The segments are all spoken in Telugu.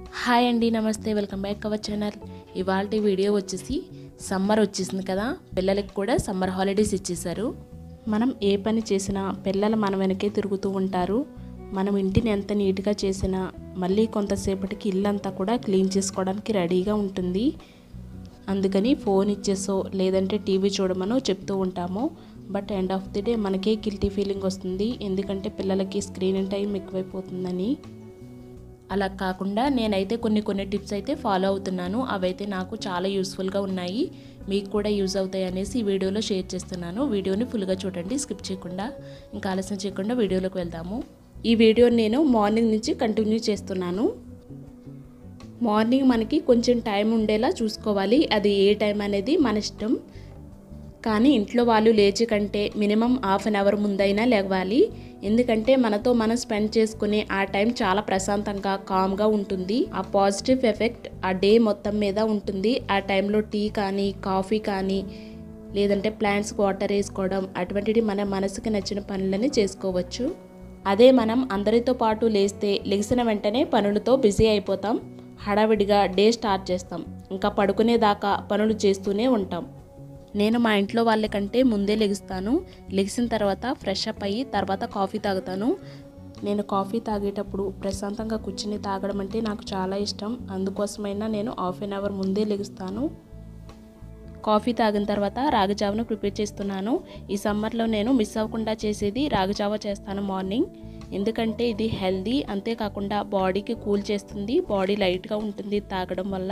హాయ్ అండి నమస్తే వెల్కమ్ బ్యాక్ అవర్ ఛానల్ ఇవాళ వీడియో వచ్చేసి సమ్మర్ వచ్చేసింది కదా పిల్లలకి కూడా సమ్మర్ హాలిడేస్ ఇచ్చేసారు మనం ఏ పని చేసినా పిల్లలు మన వెనకే తిరుగుతూ ఉంటారు మనం ఇంటిని ఎంత నీట్గా చేసినా మళ్ళీ కొంతసేపటికి ఇల్లంతా కూడా క్లీన్ చేసుకోవడానికి రెడీగా ఉంటుంది అందుకని ఫోన్ ఇచ్చేసో లేదంటే టీవీ చూడమనో చెప్తూ ఉంటాము but end of the day మనకే గిల్టీ ఫీలింగ్ వస్తుంది ఎందుకంటే పిల్లలకి స్క్రీన్ టైం ఎక్కువైపోతుందని అలా కాకుండా నేనైతే కొన్ని కొన్ని టిప్స్ అయితే ఫాలో అవుతున్నాను అవైతే నాకు చాలా యూస్ఫుల్గా ఉన్నాయి మీకు కూడా యూజ్ అవుతాయి అనేసి ఈ వీడియోలో షేర్ చేస్తున్నాను వీడియోని ఫుల్గా చూడండి స్కిప్ చేయకుండా ఇంకా ఆలస్యం చేయకుండా వీడియోలోకి వెళ్దాము ఈ వీడియోని నేను మార్నింగ్ నుంచి కంటిన్యూ చేస్తున్నాను మార్నింగ్ మనకి కొంచెం టైం ఉండేలా చూసుకోవాలి అది ఏ టైం అనేది మన ఇష్టం కానీ ఇంట్లో వాళ్ళు లేచి కంటే మినిమం హాఫ్ అన్ అవర్ ముందైనా లేవాలి ఎందుకంటే మనతో మనం స్పెండ్ చేసుకునే ఆ టైం చాలా ప్రశాంతంగా కామ్గా ఉంటుంది ఆ పాజిటివ్ ఎఫెక్ట్ ఆ డే మొత్తం మీద ఉంటుంది ఆ టైంలో టీ కానీ కాఫీ కానీ లేదంటే ప్లాంట్స్కి వాటర్ వేసుకోవడం అటువంటివి మన మనసుకి నచ్చిన పనులని చేసుకోవచ్చు అదే మనం అందరితో పాటు లేస్తే లెగిసిన వెంటనే పనులతో బిజీ అయిపోతాం హడావిడిగా డే స్టార్ట్ చేస్తాం ఇంకా పడుకునేదాకా పనులు చేస్తూనే ఉంటాం నేను మా ఇంట్లో వాళ్ళకంటే ముందే లెగుస్తాను లెగిసిన తర్వాత ఫ్రెష్ అప్ అయ్యి తర్వాత కాఫీ తాగుతాను నేను కాఫీ తాగేటప్పుడు ప్రశాంతంగా కూర్చుని తాగడం అంటే నాకు చాలా ఇష్టం అందుకోసమైనా నేను హాఫ్ అన్ అవర్ ముందే లెగుస్తాను కాఫీ తాగిన తర్వాత రాగజావను ప్రిపేర్ చేస్తున్నాను ఈ సమ్మర్లో నేను మిస్ అవ్వకుండా చేసేది రాగజావ చేస్తాను మార్నింగ్ ఎందుకంటే ఇది హెల్దీ అంతేకాకుండా బాడీకి కూల్ చేస్తుంది బాడీ లైట్గా ఉంటుంది తాగడం వల్ల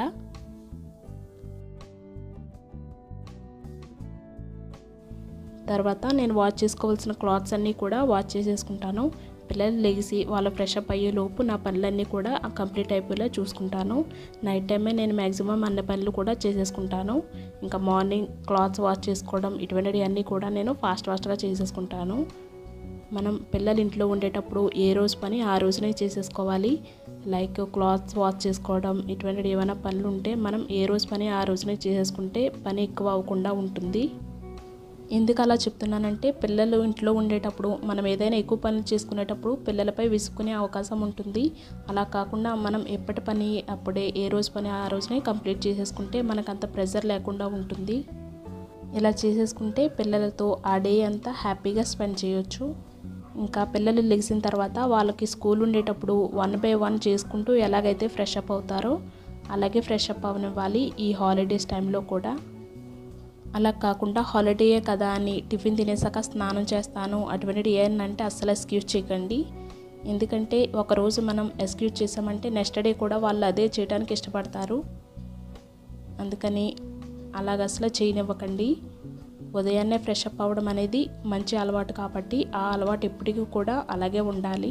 తర్వాత నేను వాచ్ చేసుకోవాల్సిన క్లాత్స్ అన్నీ కూడా వాచ్ చేసేసుకుంటాను పిల్లలు లెగిసి వాళ్ళ ఫ్రెష్ అప్ అయ్యే లోపు నా పనులన్నీ కూడా కంప్లీట్ అయిపోయేలా చూసుకుంటాను నైట్ టైమే నేను మ్యాక్సిమం అన్ని పనులు కూడా చేసేసుకుంటాను ఇంకా మార్నింగ్ క్లాత్స్ వాష్ చేసుకోవడం ఇటువంటివి అన్నీ కూడా నేను ఫాస్ట్ ఫాస్ట్గా చేసేసుకుంటాను మనం పిల్లలు ఇంట్లో ఉండేటప్పుడు ఏ రోజు పని ఆ రోజునే చేసేసుకోవాలి లైక్ క్లాత్స్ వాష్ చేసుకోవడం ఇటువంటివి ఏమైనా పనులు ఉంటే మనం ఏ రోజు పని ఆ రోజునే చేసేసుకుంటే పని ఎక్కువ అవ్వకుండా ఉంటుంది ఎందుకు అలా చెప్తున్నానంటే పిల్లలు ఇంట్లో ఉండేటప్పుడు మనం ఏదైనా ఎక్కువ పనులు చేసుకునేటప్పుడు పిల్లలపై విసుక్కునే అవకాశం ఉంటుంది అలా కాకుండా మనం ఎప్పటి పని అప్పుడే ఏ రోజు పని ఆ రోజునే కంప్లీట్ చేసేసుకుంటే మనకు అంత ప్రెజర్ లేకుండా ఉంటుంది ఇలా చేసేసుకుంటే పిల్లలతో ఆ డే అంతా హ్యాపీగా స్పెండ్ చేయొచ్చు ఇంకా పిల్లలు లెగిసిన తర్వాత వాళ్ళకి స్కూల్ ఉండేటప్పుడు వన్ బై వన్ చేసుకుంటూ ఎలాగైతే ఫ్రెష్ అప్ అవుతారో అలాగే ఫ్రెష్ అప్ అవనివ్వాలి ఈ హాలిడేస్ టైంలో కూడా అలా కాకుండా హాలిడేయే కదా అని టిఫిన్ తినేసాక స్నానం చేస్తాను అటువంటిది ఏంటంటే అస్సలు ఎక్స్క్యూజ్ చేయకండి ఎందుకంటే ఒకరోజు మనం ఎక్స్క్యూజ్ చేసామంటే నెక్స్ట్ డే కూడా వాళ్ళు అదే చేయడానికి ఇష్టపడతారు అందుకని అలాగ అసలు చేయనివ్వకండి ఉదయాన్నే ఫ్రెష్ అప్ అవ్వడం అనేది మంచి అలవాటు కాబట్టి ఆ అలవాటు ఎప్పటికీ కూడా అలాగే ఉండాలి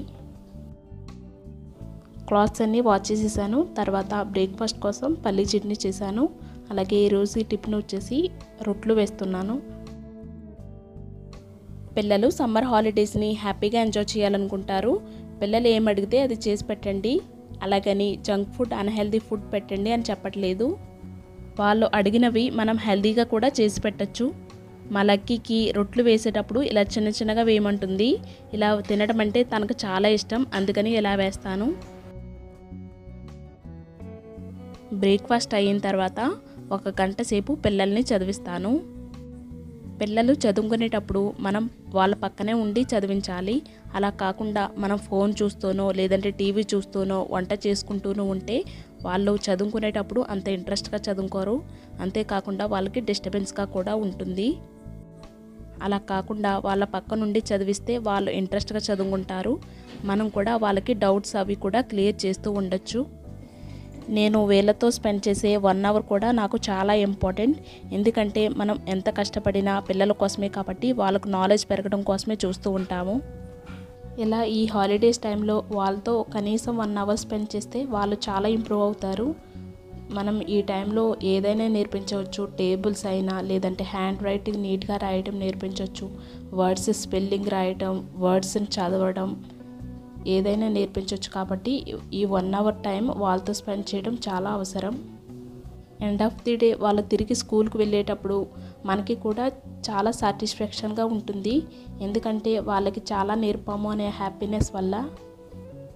క్లాత్స్ అన్నీ వాష్ చేసేసాను తర్వాత బ్రేక్ఫాస్ట్ కోసం పల్లీ చట్నీ చేశాను అలాగే ఈరోజు టిఫిన్ వచ్చేసి రొట్లు వేస్తున్నాను పిల్లలు సమ్మర్ హాలిడేస్ని హ్యాపీగా ఎంజాయ్ చేయాలనుకుంటారు పిల్లలు ఏం అడిగితే అది చేసి పెట్టండి అలాగని జంక్ ఫుడ్ అన్హెల్దీ ఫుడ్ పెట్టండి అని చెప్పట్లేదు వాళ్ళు అడిగినవి మనం హెల్దీగా కూడా చేసి పెట్టచ్చు మా లక్కీకి రొట్లు వేసేటప్పుడు ఇలా చిన్న చిన్నగా వేయమంటుంది ఇలా తినడం అంటే తనకు చాలా ఇష్టం అందుకని ఇలా వేస్తాను బ్రేక్ఫాస్ట్ అయిన తర్వాత ఒక గంట సేపు పిల్లల్ని చదివిస్తాను పిల్లలు చదువుకునేటప్పుడు మనం వాళ్ళ పక్కనే ఉండి చదివించాలి అలా కాకుండా మనం ఫోన్ చూస్తూనో లేదంటే టీవీ చూస్తూనో వంట చేసుకుంటూనో ఉంటే వాళ్ళు చదువుకునేటప్పుడు అంత ఇంట్రెస్ట్గా చదువుకోరు అంతేకాకుండా వాళ్ళకి డిస్టర్బెన్స్గా కూడా ఉంటుంది అలా కాకుండా వాళ్ళ పక్క నుండి చదివిస్తే వాళ్ళు ఇంట్రెస్ట్గా చదువుకుంటారు మనం కూడా వాళ్ళకి డౌట్స్ అవి కూడా క్లియర్ చేస్తూ ఉండొచ్చు నేను వీళ్ళతో స్పెండ్ చేసే వన్ అవర్ కూడా నాకు చాలా ఇంపార్టెంట్ ఎందుకంటే మనం ఎంత కష్టపడినా పిల్లల కోసమే కాబట్టి వాళ్ళకు నాలెడ్జ్ పెరగడం కోసమే చూస్తూ ఉంటాము ఇలా ఈ హాలిడేస్ టైంలో వాళ్ళతో కనీసం వన్ అవర్ స్పెండ్ చేస్తే వాళ్ళు చాలా ఇంప్రూవ్ అవుతారు మనం ఈ టైంలో ఏదైనా నేర్పించవచ్చు టేబుల్స్ అయినా లేదంటే హ్యాండ్ రైటింగ్ నీట్గా రాయడం నేర్పించవచ్చు వర్డ్స్ స్పెల్లింగ్ రాయటం వర్డ్స్ని చదవడం ఏదైనా నేర్పించవచ్చు కాబట్టి ఈ వన్ అవర్ టైం వాళ్ళతో స్పెండ్ చేయడం చాలా అవసరం ఎండ్ ఆఫ్ ది డే వాళ్ళు తిరిగి స్కూల్కి వెళ్ళేటప్పుడు మనకి కూడా చాలా సాటిస్ఫాక్షన్గా ఉంటుంది ఎందుకంటే వాళ్ళకి చాలా నేర్పాము అనే హ్యాపీనెస్ వల్ల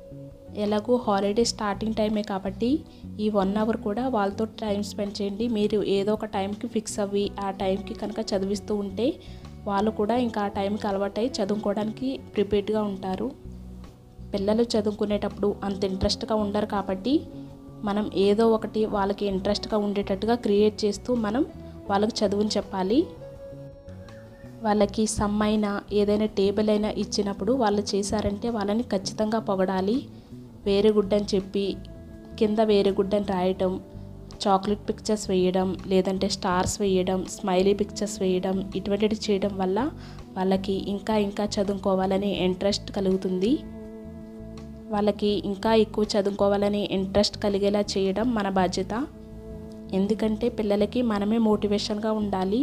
ఎలాగో హాలిడే స్టార్టింగ్ టైమే కాబట్టి ఈ వన్ అవర్ కూడా వాళ్ళతో టైం స్పెండ్ చేయండి మీరు ఏదో ఒక టైంకి ఫిక్స్ అవ్వి ఆ టైంకి కనుక చదివిస్తూ ఉంటే వాళ్ళు కూడా ఇంకా ఆ టైంకి అలవాటై చదువుకోవడానికి ప్రిపేర్డ్గా ఉంటారు పిల్లలు చదువుకునేటప్పుడు అంత ఇంట్రెస్ట్గా ఉండరు కాబట్టి మనం ఏదో ఒకటి వాళ్ళకి ఇంట్రెస్ట్గా ఉండేటట్టుగా క్రియేట్ చేస్తూ మనం వాళ్ళకి చదువుని చెప్పాలి వాళ్ళకి సమ్ అయినా ఏదైనా టేబుల్ అయినా ఇచ్చినప్పుడు వాళ్ళు చేశారంటే వాళ్ళని ఖచ్చితంగా పొగడాలి వేరే గుడ్ అని చెప్పి కింద వేరే గుడ్ అని రాయటం చాక్లెట్ పిక్చర్స్ వేయడం లేదంటే స్టార్స్ వేయడం స్మైలీ పిక్చర్స్ వేయడం ఇటువంటివి చేయడం వల్ల వాళ్ళకి ఇంకా ఇంకా చదువుకోవాలని ఇంట్రెస్ట్ కలుగుతుంది వాళ్ళకి ఇంకా ఎక్కువ చదువుకోవాలని ఇంట్రెస్ట్ కలిగేలా చేయడం మన బాధ్యత ఎందుకంటే పిల్లలకి మనమే మోటివేషన్గా ఉండాలి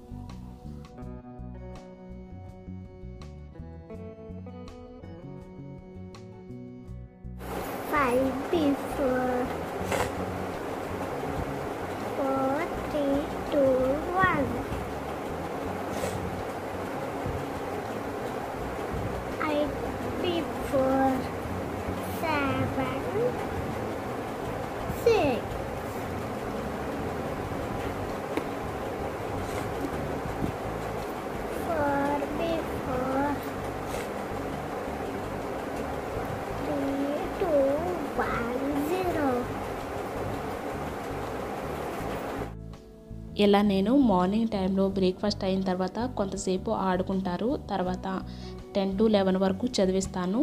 five before four, three, two, one. Eight before seven, six. Four before three, two, one, zero. ఇలా నేను మార్నింగ్ టైంలో బ్రేక్ఫాస్ట్ అయిన తర్వాత కొంతసేపు ఆడుకుంటారు తర్వాత టెన్ టు లెవెన్ వరకు చదివిస్తాను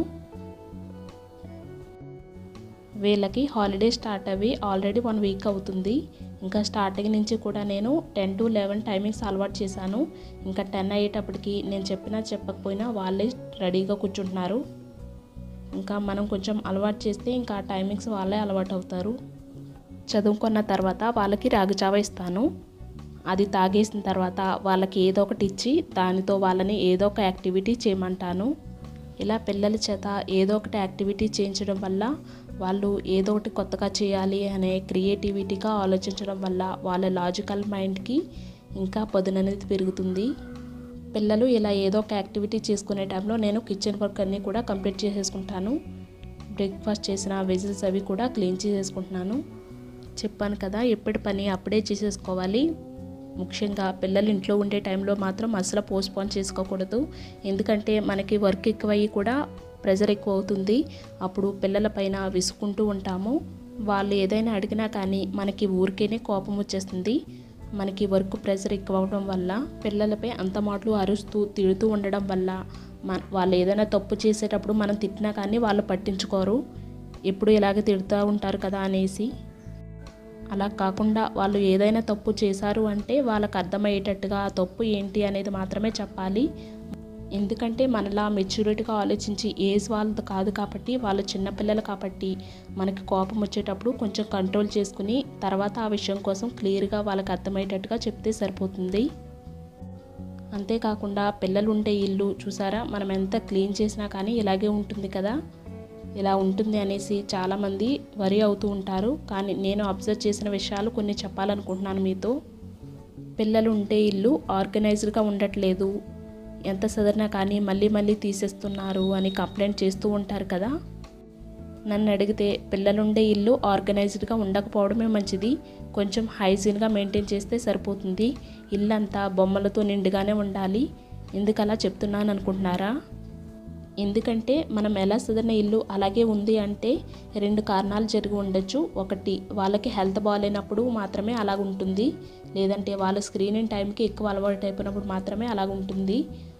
వీళ్ళకి హాలిడే స్టార్ట్ అవి ఆల్రెడీ వన్ వీక్ అవుతుంది ఇంకా స్టార్టింగ్ నుంచి కూడా నేను టెన్ టు లెవెన్ టైమింగ్స్ అలవాటు చేశాను ఇంకా టెన్ అయ్యేటప్పటికి నేను చెప్పినా చెప్పకపోయినా వాళ్ళే రెడీగా కూర్చుంటున్నారు ఇంకా మనం కొంచెం అలవాటు చేస్తే ఇంకా ఆ టైమింగ్స్ వాళ్ళే అలవాటు అవుతారు చదువుకున్న తర్వాత వాళ్ళకి రాగిజావ ఇస్తాను అది తాగేసిన తర్వాత వాళ్ళకి ఏదో ఒకటి ఇచ్చి దానితో వాళ్ళని ఏదో ఒక యాక్టివిటీ చేయమంటాను ఇలా పిల్లల చేత ఏదో ఒకటి యాక్టివిటీ చేయించడం వల్ల వాళ్ళు ఏదో ఒకటి కొత్తగా చేయాలి అనే క్రియేటివిటీగా ఆలోచించడం వల్ల వాళ్ళ లాజికల్ మైండ్కి ఇంకా పదుననేది పెరుగుతుంది పిల్లలు ఇలా ఏదో ఒక యాక్టివిటీ చేసుకునే టైంలో నేను కిచెన్ వర్క్ అన్నీ కూడా కంప్లీట్ చేసేసుకుంటాను బ్రేక్ఫాస్ట్ చేసిన వెజిల్స్ అవి కూడా క్లీన్ చేసేసుకుంటున్నాను చెప్పాను కదా ఎప్పటి పని అప్పుడే చేసేసుకోవాలి ముఖ్యంగా పిల్లలు ఇంట్లో ఉండే టైంలో మాత్రం అసలు పోస్ట్పోన్ చేసుకోకూడదు ఎందుకంటే మనకి వర్క్ ఎక్కువయ్యి కూడా ప్రెజర్ ఎక్కువ అవుతుంది అప్పుడు పిల్లల పైన విసుకుంటూ ఉంటాము వాళ్ళు ఏదైనా అడిగినా కానీ మనకి ఊరికేనే కోపం వచ్చేస్తుంది మనకి వర్క్ ప్రెషర్ ఎక్కువ అవడం వల్ల పిల్లలపై అంత మాటలు అరుస్తూ తిడుతూ ఉండడం వల్ల మన వాళ్ళు ఏదైనా తప్పు చేసేటప్పుడు మనం తిట్టినా కానీ వాళ్ళు పట్టించుకోరు ఎప్పుడు ఇలాగే తిడుతూ ఉంటారు కదా అనేసి అలా కాకుండా వాళ్ళు ఏదైనా తప్పు చేశారు అంటే వాళ్ళకి అర్థమయ్యేటట్టుగా ఆ తప్పు ఏంటి అనేది మాత్రమే చెప్పాలి ఎందుకంటే మనలా మెచ్యూరిటీగా ఆలోచించి ఏజ్ వాళ్ళది కాదు కాబట్టి వాళ్ళు చిన్నపిల్లలు కాబట్టి మనకి కోపం వచ్చేటప్పుడు కొంచెం కంట్రోల్ చేసుకుని తర్వాత ఆ విషయం కోసం క్లియర్గా వాళ్ళకి అర్థమయ్యేటట్టుగా చెప్తే సరిపోతుంది అంతేకాకుండా పిల్లలు ఉండే ఇల్లు చూసారా మనం ఎంత క్లీన్ చేసినా కానీ ఇలాగే ఉంటుంది కదా ఇలా ఉంటుంది అనేసి చాలామంది వరి అవుతూ ఉంటారు కానీ నేను అబ్జర్వ్ చేసిన విషయాలు కొన్ని చెప్పాలనుకుంటున్నాను మీతో పిల్లలు ఉంటే ఇల్లు ఆర్గనైజ్డ్గా ఉండట్లేదు ఎంత సదరినా కానీ మళ్ళీ మళ్ళీ తీసేస్తున్నారు అని కంప్లైంట్ చేస్తూ ఉంటారు కదా నన్ను అడిగితే పిల్లలుండే ఇల్లు ఆర్గనైజ్డ్గా ఉండకపోవడమే మంచిది కొంచెం హైజీన్గా మెయింటైన్ చేస్తే సరిపోతుంది ఇల్లంతా బొమ్మలతో నిండుగానే ఉండాలి ఎందుకు అలా చెప్తున్నాను అనుకుంటున్నారా ఎందుకంటే మనం ఎలా సదరిన ఇల్లు అలాగే ఉంది అంటే రెండు కారణాలు జరిగి ఉండొచ్చు ఒకటి వాళ్ళకి హెల్త్ బాగాలేనప్పుడు మాత్రమే అలాగ ఉంటుంది లేదంటే వాళ్ళ స్క్రీనింగ్ టైంకి ఎక్కువ అలవాటు అయిపోయినప్పుడు మాత్రమే అలాగ ఉంటుంది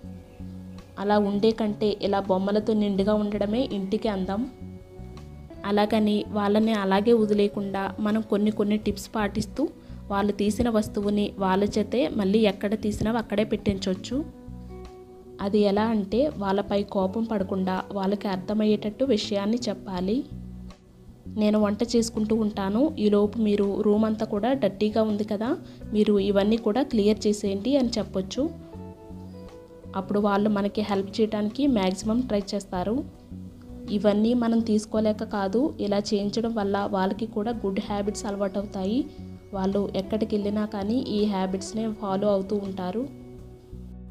అలా ఉండే కంటే ఇలా బొమ్మలతో నిండుగా ఉండడమే ఇంటికి అందం అలాగని వాళ్ళని అలాగే వదిలేకుండా మనం కొన్ని కొన్ని టిప్స్ పాటిస్తూ వాళ్ళు తీసిన వస్తువుని వాళ్ళ చేతే మళ్ళీ ఎక్కడ తీసినా అక్కడే పెట్టించవచ్చు అది ఎలా అంటే వాళ్ళపై కోపం పడకుండా వాళ్ళకి అర్థమయ్యేటట్టు విషయాన్ని చెప్పాలి నేను వంట చేసుకుంటూ ఉంటాను ఈలోపు మీరు రూమ్ అంతా కూడా డర్టీగా ఉంది కదా మీరు ఇవన్నీ కూడా క్లియర్ చేసేయండి అని చెప్పొచ్చు అప్పుడు వాళ్ళు మనకి హెల్ప్ చేయడానికి మ్యాక్సిమం ట్రై చేస్తారు ఇవన్నీ మనం తీసుకోలేక కాదు ఇలా చేయించడం వల్ల వాళ్ళకి కూడా గుడ్ హ్యాబిట్స్ అలవాటు అవుతాయి వాళ్ళు ఎక్కడికి వెళ్ళినా కానీ ఈ హ్యాబిట్స్నే ఫాలో అవుతూ ఉంటారు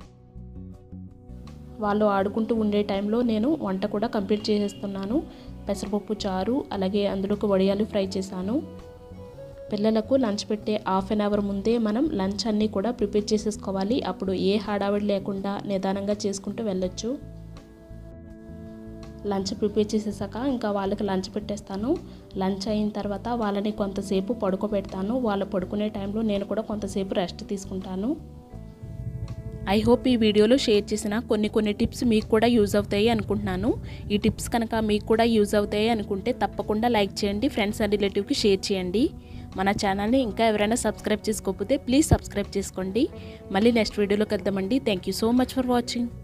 వాళ్ళు ఆడుకుంటూ ఉండే టైంలో నేను వంట కూడా కంప్లీట్ చేసేస్తున్నాను పెసరపప్పు చారు అలాగే అందులోకి వడియాలు ఫ్రై చేశాను పిల్లలకు లంచ్ పెట్టే హాఫ్ అన్ అవర్ ముందే మనం లంచ్ అన్నీ కూడా ప్రిపేర్ చేసేసుకోవాలి అప్పుడు ఏ హడావిడి లేకుండా నిదానంగా చేసుకుంటూ వెళ్ళొచ్చు లంచ్ ప్రిపేర్ చేసేసాక ఇంకా వాళ్ళకి లంచ్ పెట్టేస్తాను లంచ్ అయిన తర్వాత వాళ్ళని కొంతసేపు పడుకోబెడతాను వాళ్ళు పడుకునే టైంలో నేను కూడా కొంతసేపు రెస్ట్ తీసుకుంటాను ఐ హోప్ ఈ వీడియోలో షేర్ చేసిన కొన్ని కొన్ని టిప్స్ మీకు కూడా యూజ్ అవుతాయి అనుకుంటున్నాను ఈ టిప్స్ కనుక మీకు కూడా యూజ్ అవుతాయి అనుకుంటే తప్పకుండా లైక్ చేయండి ఫ్రెండ్స్ అండ్ రిలేటివ్కి షేర్ చేయండి మన ఛానల్ని ఇంకా ఎవరైనా సబ్స్క్రైబ్ చేసుకోకపోతే ప్లీజ్ సబ్స్క్రైబ్ చేసుకోండి మళ్ళీ నెక్స్ట్ వీడియోలో కలుద్దామండి thank you so much for watching